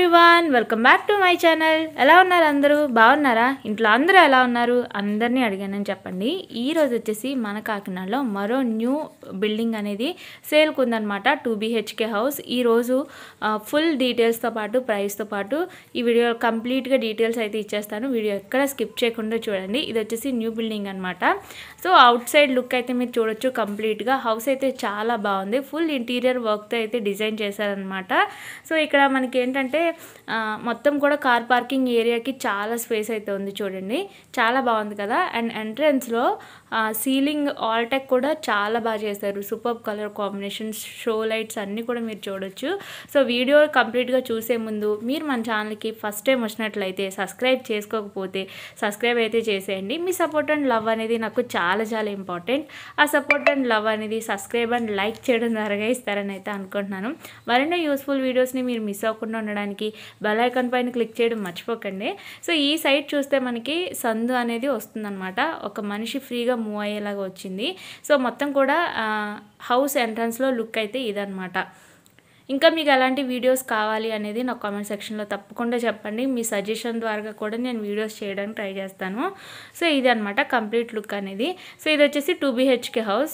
everyone welcome back to my channel ఎలా ఉన్నారు అందరూ బాగున్నారా ఇంట్లో అందరూ ఎలా ఉన్నారు అందరినీ అడిగానని చెప్పండి ఈ రోజు వచ్చేసి మన కాకినాడలో మరో న్యూ బిల్డింగ్ అనేది సేల్కి ఉందన్నమాట టూ బీహెచ్కే హౌస్ ఈరోజు ఫుల్ డీటెయిల్స్తో పాటు ప్రైస్తో పాటు ఈ వీడియో కంప్లీట్గా డీటెయిల్స్ అయితే ఇచ్చేస్తాను వీడియో ఎక్కడ స్కిప్ చేయకుండా చూడండి ఇది వచ్చేసి న్యూ బిల్డింగ్ అనమాట సో అవుట్ సైడ్ లుక్ అయితే మీరు చూడొచ్చు కంప్లీట్గా హౌస్ అయితే చాలా బాగుంది ఫుల్ ఇంటీరియర్ వర్క్తో అయితే డిజైన్ చేశారనమాట సో ఇక్కడ మనకి ఏంటంటే ఆ, మొత్తం కూడా కార్ పార్కింగ్ ఏరియాకి చాలా స్పేస్ అయితే ఉంది చూడండి చాలా బాగుంది కదా అండ్ ఎంట్రన్స్లో సీలింగ్ ఆల్టెక్ కూడా చాలా బాగా చేశారు super colour combinations show lights అన్నీ కూడా మీరు చూడొచ్చు సో వీడియో కంప్లీట్గా చూసే ముందు మీరు మన ఛానల్కి ఫస్ట్ టైం వచ్చినట్లయితే సబ్స్క్రైబ్ చేసుకోకపోతే సబ్స్క్రైబ్ అయితే చేసేయండి మీ సపోర్ట్ అండ్ లవ్ అనేది నాకు చాలా చాలా ఇంపార్టెంట్ ఆ సపోర్ట్ అండ్ లవ్ అనేది సబ్స్క్రైబ్ అండ్ లైక్ చేయడం ద్వారా ఇస్తారని అయితే అనుకుంటున్నాను మరెన్నో యూస్ఫుల్ వీడియోస్ని మీరు మిస్ అవ్వకుండా ఉండడానికి బెల్ ఐకాన్ పైన క్లిక్ చేయడం మర్చిపోకండి సో ఈ సైట్ చూస్తే మనకి సందు అనేది వస్తుందన్నమాట ఒక మనిషి ఫ్రీగా మూవ్ అయ్యేలాగా వచ్చింది సో మొత్తం కూడా హౌస్ ఎంట్రన్స్లో లుక్ అయితే ఇదనమాట ఇంకా మీకు ఎలాంటి వీడియోస్ కావాలి అనేది నాకు కామెంట్ సెక్షన్లో తప్పకుండా చెప్పండి మీ సజెషన్ ద్వారా కూడా నేను వీడియోస్ చేయడానికి ట్రై చేస్తాను సో ఇది అనమాట కంప్లీట్ లుక్ అనేది సో ఇది వచ్చేసి టూ బీహెచ్కే హౌస్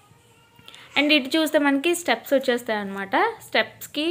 అండ్ ఇటు చూస్తే మనకి స్టెప్స్ వచ్చేస్తాయి అనమాట స్టెప్స్కి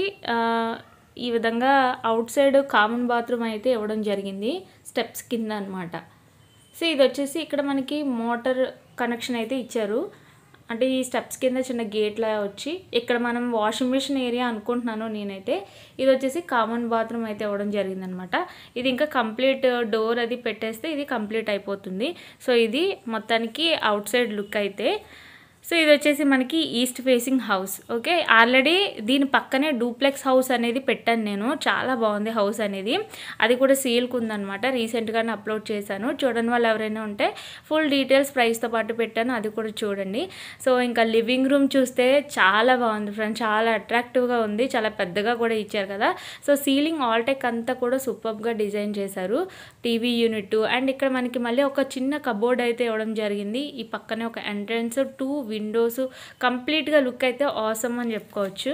ఈ విధంగా అవుట్ సైడ్ కామన్ బాత్రూమ్ అయితే ఇవ్వడం జరిగింది స్టెప్స్ కింద అనమాట సో ఇది వచ్చేసి ఇక్కడ మనకి మోటార్ కనెక్షన్ అయితే ఇచ్చారు అంటే ఈ స్టెప్స్ కింద చిన్న గేట్లా వచ్చి ఇక్కడ మనం వాషింగ్ మిషన్ ఏరియా అనుకుంటున్నాను నేనైతే ఇది వచ్చేసి కామన్ బాత్రూమ్ అయితే ఇవ్వడం జరిగిందనమాట ఇది ఇంకా కంప్లీట్ డోర్ అది పెట్టేస్తే ఇది కంప్లీట్ అయిపోతుంది సో ఇది మొత్తానికి అవుట్ సైడ్ లుక్ అయితే సో ఇది వచ్చేసి మనకి east facing house okay already దీని పక్కనే డూప్లెక్స్ హౌస్ అనేది పెట్టాను నేను చాలా బాగుంది హౌస్ అనేది అది కూడా సేల్కి ఉందనమాట రీసెంట్గానే అప్లోడ్ చేశాను చూడని వాళ్ళు ఎవరైనా ఉంటే ఫుల్ డీటెయిల్స్ ప్రైస్తో పాటు పెట్టాను అది కూడా చూడండి సో ఇంకా లివింగ్ రూమ్ చూస్తే చాలా బాగుంది ఫ్రెండ్స్ చాలా అట్రాక్టివ్గా ఉంది చాలా పెద్దగా కూడా ఇచ్చారు కదా సో సీలింగ్ ఆల్టెక్ అంతా కూడా సూపర్గా డిజైన్ చేశారు టీవీ యూనిట్ అండ్ ఇక్కడ మనకి మళ్ళీ ఒక చిన్న కబోర్డ్ అయితే ఇవ్వడం జరిగింది ఈ పక్కనే ఒక ఎంట్రన్స్ టూ విండోస్ కంప్లీట్గా లుక్ అయితే ఆసమ్ అని చెప్పుకోవచ్చు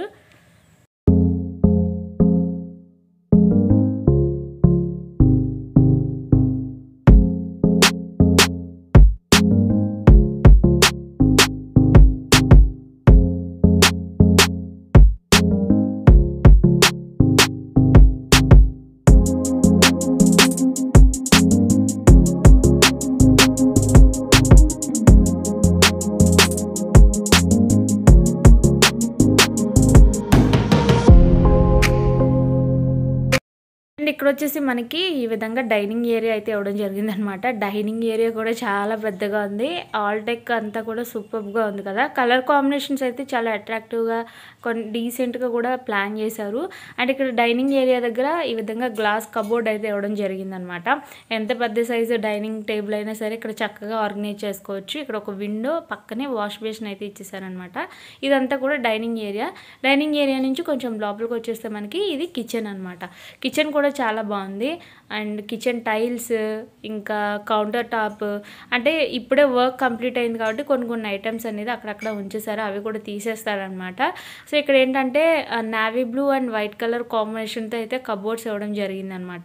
అండ్ ఇక్కడ వచ్చేసి మనకి ఈ విధంగా డైనింగ్ ఏరియా అయితే ఇవ్వడం జరిగింది అనమాట డైనింగ్ ఏరియా కూడా చాలా పెద్దగా ఉంది ఆల్టెక్ అంతా కూడా సూపర్గా ఉంది కదా కలర్ కాంబినేషన్స్ అయితే చాలా అట్రాక్టివ్గా కొన్ని డీసెంట్గా కూడా ప్లాన్ చేశారు అండ్ ఇక్కడ డైనింగ్ ఏరియా దగ్గర ఈ విధంగా గ్లాస్ కబోర్డ్ అయితే ఇవ్వడం జరిగింది అనమాట ఎంత పెద్ద సైజు డైనింగ్ టేబుల్ అయినా సరే ఇక్కడ చక్కగా ఆర్గనైజ్ చేసుకోవచ్చు ఇక్కడ ఒక విండో పక్కనే వాష్ బేసిన్ అయితే ఇచ్చేసారనమాట ఇదంతా కూడా డైనింగ్ ఏరియా డైనింగ్ ఏరియా నుంచి కొంచెం లోపలికి వచ్చేస్తే మనకి ఇది కిచెన్ అనమాట కిచెన్ కూడా చాలా బాగుంది అండ్ కిచెన్ టైల్స్ ఇంకా కౌంటర్ టాప్ అంటే ఇప్పుడే వర్క్ కంప్లీట్ అయింది కాబట్టి కొన్ని కొన్ని ఐటమ్స్ అనేది అక్కడక్కడ ఉంచేసారు అవి కూడా తీసేస్తారనమాట సో ఇక్కడ ఏంటంటే navy blue and white colour కాంబినేషన్తో అయితే కబోర్డ్స్ ఇవ్వడం జరిగిందనమాట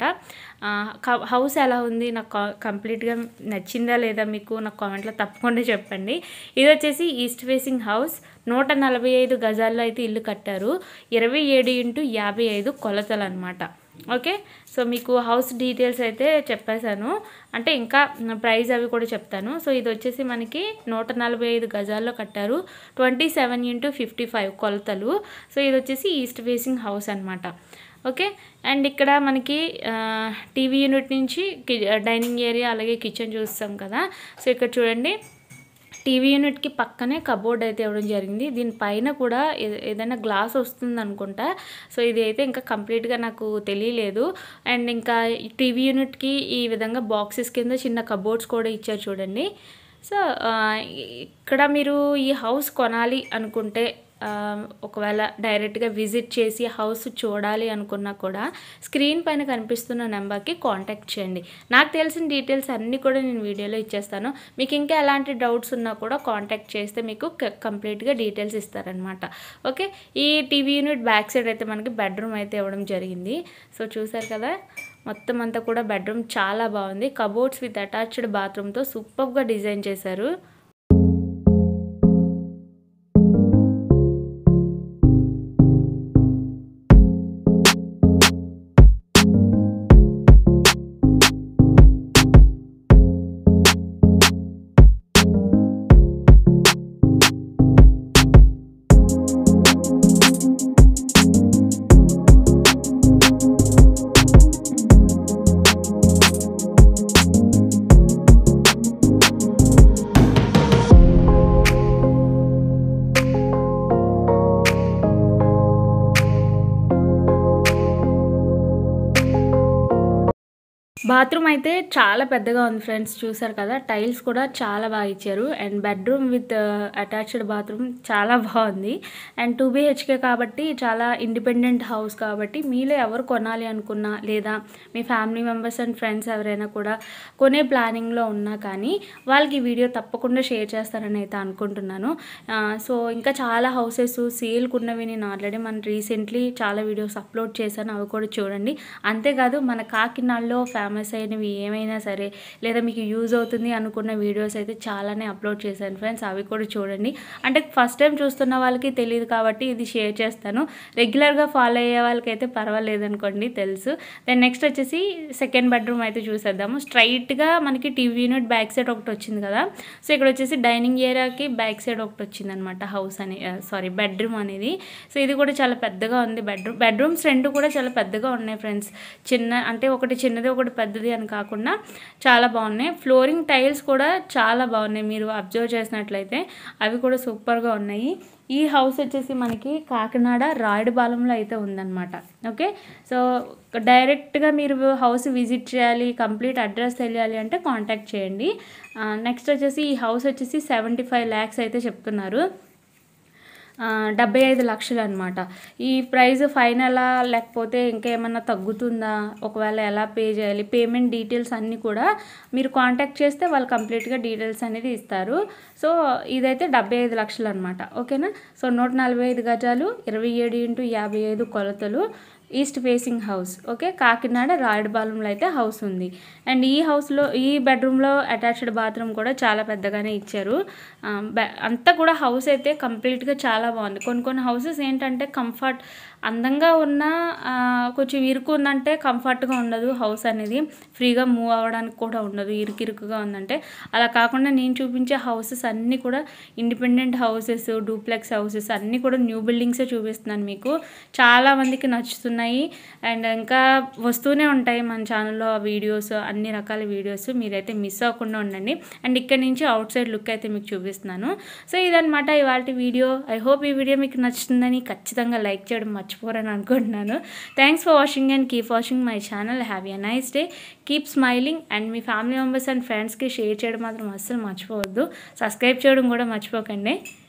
హౌస్ ఎలా ఉంది నాకు కంప్లీట్గా నచ్చిందా లేదా మీకు నాకు కామెంట్లో తప్పకుండా చెప్పండి ఇది వచ్చేసి ఈస్ట్ ఫేసింగ్ హౌస్ నూట నలభై ఐదు గజాల్లో అయితే ఇల్లు కట్టారు ఇరవై ఏడు ఇంటూ యాభై ఐదు కొలతలు అనమాట ఓకే సో మీకు హౌస్ డీటెయిల్స్ అయితే చెప్పేశాను అంటే ఇంకా ప్రైస్ అవి కూడా చెప్తాను సో ఇది వచ్చేసి మనకి నూట నలభై ఐదు గజాల్లో కట్టారు twenty seven into fifty five కొలతలు సో ఇది వచ్చేసి ఈస్ట్ ఫేసింగ్ హౌస్ అనమాట ఓకే అండ్ ఇక్కడ మనకి టీవీ యూనిట్ నుంచి డైనింగ్ ఏరియా అలాగే కిచెన్ చూస్తాం కదా సో ఇక్కడ చూడండి టీవీ యూనిట్కి పక్కనే కబోర్డ్ అయితే ఇవ్వడం జరిగింది దీనిపైన కూడా ఏ- ఏదైనా గ్లాస్ వస్తుంది అనుకుంటా సో ఇది అయితే ఇంకా కంప్లీట్గా నాకు తెలియలేదు అండ్ ఇంకా టీవీ యూనిట్కి ఈ విధంగా బాక్సెస్ కింద చిన్న కబోర్డ్స్ కూడా ఇచ్చారు చూడండి సో ఆ, ఇక్కడ మీరు ఈ హౌస్ కొనాలి అనుకుంటే ఆ, ఒకవేళ డైరెక్ట్గా విజిట్ చేసి హౌస్ చూడాలి అనుకున్నా కూడా స్క్రీన్ పైన కనిపిస్తున్న నెంబర్కి కాంటాక్ట్ చేయండి నాకు తెలిసిన డీటెయిల్స్ అన్నీ కూడా నేను వీడియోలో ఇచ్చేస్తాను మీకు ఇంకా ఎలాంటి డౌట్స్ ఉన్నా కూడా కాంటాక్ట్ చేస్తే మీకు కంప్లీట్గా డీటెయిల్స్ ఇస్తారనమాట ఓకే ఈ టీవీ యూనిట్ బ్యాక్ సైడ్ అయితే మనకి బెడ్రూమ్ అయితే ఇవ్వడం జరిగింది సో చూసారు కదా మొత్తం అంతా కూడా బెడ్రూమ్ చాలా బాగుంది కబోర్డ్స్ విత్ అటాచ్డ్ బాత్రూమ్తో సూపర్గా డిజైన్ చేశారు బాత్రూమ్ అయితే చాలా పెద్దగా ఉంది ఫ్రెండ్స్ చూసారు కదా టైల్స్ కూడా చాలా బాగా ఇచ్చారు and bedroom with attached bathroom చాలా బాగుంది అండ్ టూ బీహెచ్కే కాబట్టి చాలా ఇండిపెండెంట్ హౌస్ కాబట్టి మీలో ఎవరు కొనాలి అనుకున్నా లేదా మీ ఫ్యామిలీ మెంబర్స్ అండ్ ఫ్రెండ్స్ ఎవరైనా కూడా కొనే ప్లానింగ్లో ఉన్నా కానీ వాళ్ళకి ఈ వీడియో తప్పకుండా షేర్ చేస్తారని అయితే అనుకుంటున్నాను సో ఇంకా చాలా హౌసెస్ సేల్కి ఉన్నవి నేను ఆల్రెడీ మన రీసెంట్లీ చాలా వీడియోస్ అప్లోడ్ చేశాను అవి కూడా చూడండి అంతేకాదు మన కాకినాడలో ఫేమస్ అయినవి ఏమైనా సరే లేదా మీకు యూజ్ అవుతుంది అనుకున్న వీడియోస్ అయితే చాలానే అప్లోడ్ చేశాను ఫ్రెండ్స్ అవి కూడా చూడండి అంటే ఫస్ట్ టైం చూస్తున్న వాళ్ళకి తెలియదు కాబట్టి ఇది షేర్ చేస్తాను రెగ్యులర్గా ఫాలో అయ్యే వాళ్ళకి అయితే పర్వాలేదు అనుకోండి తెలుసు దెన్ నెక్స్ట్ వచ్చేసి సెకండ్ బెడ్రూమ్ అయితే చూసేద్దాము స్ట్రైట్గా మనకి టీవీ యూనిట్ బ్యాక్ సైడ్ ఒకటి వచ్చింది కదా సో ఇక్కడ వచ్చేసి డైనింగ్ ఏరియాకి బ్యాక్ సైడ్ ఒకటి వచ్చింది అనమాట హౌస్ అని సారీ బెడ్రూమ్ అనేది సో ఇది కూడా చాలా పెద్దగా ఉంది బెడ్రూమ్ బెడ్రూమ్స్ రెండు కూడా చాలా పెద్దగా ఉన్నాయి ఫ్రెండ్స్ చిన్న అంటే ఒకటి చిన్నది ఒకటి పెద్దది అని కాకుండా చాలా బాగున్నాయి ఫ్లోరింగ్ టైల్స్ కూడా చాలా బాగున్నాయి మీరు అబ్జర్వ్ చేసినట్లయితే అవి కూడా సూపర్గా ఉన్నాయి ఈ హౌస్ వచ్చేసి మనకి కాకినాడ రాయడపాలెంలో అయితే ఉందన్నమాట ఓకే సో డైరెక్ట్గా మీరు హౌస్ విజిట్ చేయాలి కంప్లీట్ అడ్రస్ తెలియాలి అంటే కాంటాక్ట్ చేయండి నెక్స్ట్ వచ్చేసి ఈ హౌస్ వచ్చేసి సెవెంటీ ఫైవ్ ల్యాక్స్ అయితే చెప్తున్నారు ఆ, డెబ్బై ఐదు లక్షలు అనమాట ఈ ప్రైస్ ఫైనలా లేకపోతే ఇంకా ఏమన్నా తగ్గుతుందా ఒకవేళ ఎలా పే చేయాలి పేమెంట్ డీటెయిల్స్ అన్నీ కూడా మీరు కాంటాక్ట్ చేస్తే వాళ్ళు కంప్లీట్గా డీటెయిల్స్ అనేది ఇస్తారు సో ఇదైతే డెబ్బై ఐదు లక్షలు అనమాట ఓకేనా సో నూట నలభై ఐదు గజాలు ఇరవై ఏడు ఇంటూ యాభై ఐదు కొలతలు east facing house okay Kakinada రాయడపాలెంలో అయితే హౌస్ ఉంది అండ్ ఈ హౌస్లో ఈ బెడ్రూమ్లో అటాచ్డ్ బాత్రూమ్ కూడా చాలా పెద్దగానే ఇచ్చారు ఆ, బె- అంతా కూడా హౌస్ అయితే కంప్లీట్గా చాలా బాగుంది కొన్ని కొన్ని హౌసెస్ ఏంటంటే కంఫర్ట్ అందంగా ఉన్న ఆ, కొంచెం ఇరుకు ఉందంటే కంఫర్ట్గా ఉండదు హౌస్ అనేది ఫ్రీగా మూవ్ అవ్వడానికి కూడా ఉండదు ఇరుకిరుకుగా ఉందంటే అలా కాకుండా నేను చూపించే హౌసెస్ అన్నీ కూడా ఇండిపెండెంట్ హౌసెస్ డూప్లెక్స్ హౌసెస్ అన్నీ కూడా న్యూ బిల్డింగ్సే చూపిస్తున్నాను మీకు చాలా మందికి నచ్చుతున్నాయి అండ్ ఇంకా వస్తూనే ఉంటాయి మన ఛానల్లో వీడియోస్ అన్ని రకాల వీడియోస్ మీరైతే మిస్ అవ్వకుండా ఉండండి అండ్ ఇక్కడ నుంచి అవుట్ సైడ్ లుక్ అయితే మీకు చూపిస్తున్నాను సో ఇదనమాట ఇవాళ వీడియో ఐ హోప్ ఈ వీడియో మీకు నచ్చుతుందని ఖచ్చితంగా లైక్ చేయడం మర్చిపోరని అనుకుంటున్నాను thanks for watching and keep watching my channel have a nice day keep smiling and మీ ఫ్యామిలీ మెంబర్స్ అండ్ ఫ్రెండ్స్కి షేర్ చేయడం మాత్రం అస్సలు మర్చిపోవద్దు సబ్స్క్రైబ్ చేయడం కూడా మర్చిపోకండి